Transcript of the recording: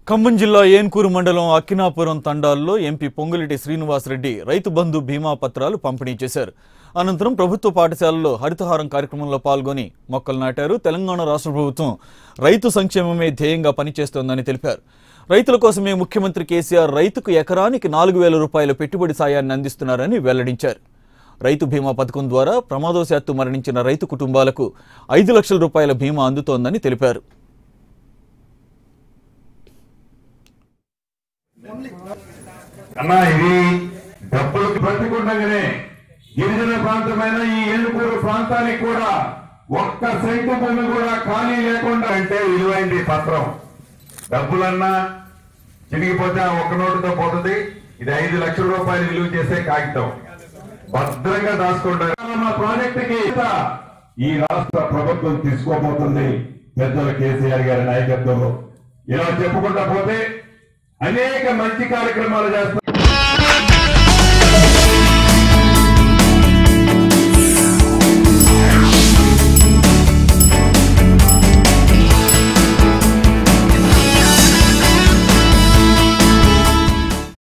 ఖమ్మం జిల్లా ఏన్కూరు మండలం అక్కినాపురం తండాల్లో ఎంపీ పొంగులేటి శ్రీనివాసరెడ్డి రైతు బంధు బీమా పత్రాలు పంపిణీ చేశారు అనంతరం ప్రభుత్వ పాఠశాలలో హరితహారం కార్యక్రమంలో పాల్గొని మొక్కలు నాటారు తెలంగాణ రాష్ట్ర ప్రభుత్వం రైతు సంక్షేమమే ధ్యేయంగా పనిచేస్తోందని తెలిపారు రైతుల కోసమే ముఖ్యమంత్రి కేసీఆర్ రైతుకు ఎకరానికి నాలుగు వేల రూపాయల పెట్టుబడి సాయాన్ని అందిస్తున్నారని వెల్లడించారు రైతు బీమా పథకం ద్వారా ప్రమాదవశాత్తు మరణించిన రైతు కుటుంబాలకు ఐదు లక్షల రూపాయల బీమా అందుతోందని తెలిపారు అన్నా ఇది డబ్బులకు బ్రతికుండగానే గిరిజన ప్రాంతమైన ఈ ఏనుకూరు ప్రాంతానికి కూడా ఒక్క సైటు భూమి కూడా ఖాళీ లేకుండా అంటే విలువైంది ఈ పత్రం డబ్బులన్నా చిరిగిపోతే ఆ ఒక్క నోటుతో పోతుంది ఇది ఐదు లక్షల రూపాయలు విలువ చేసే కాగితం భద్రంగా దాచుకుంటారు మా ప్రాజెక్టుకి ఈ రాష్ట్ర ప్రభుత్వం తీసుకోబోతుంది పెద్దల కేసీఆర్ గారి నాయకత్వంలో ఇలా చెప్పుకుంటా పోతే అనేక మంచి కార్యక్రమాలు చేస్తారు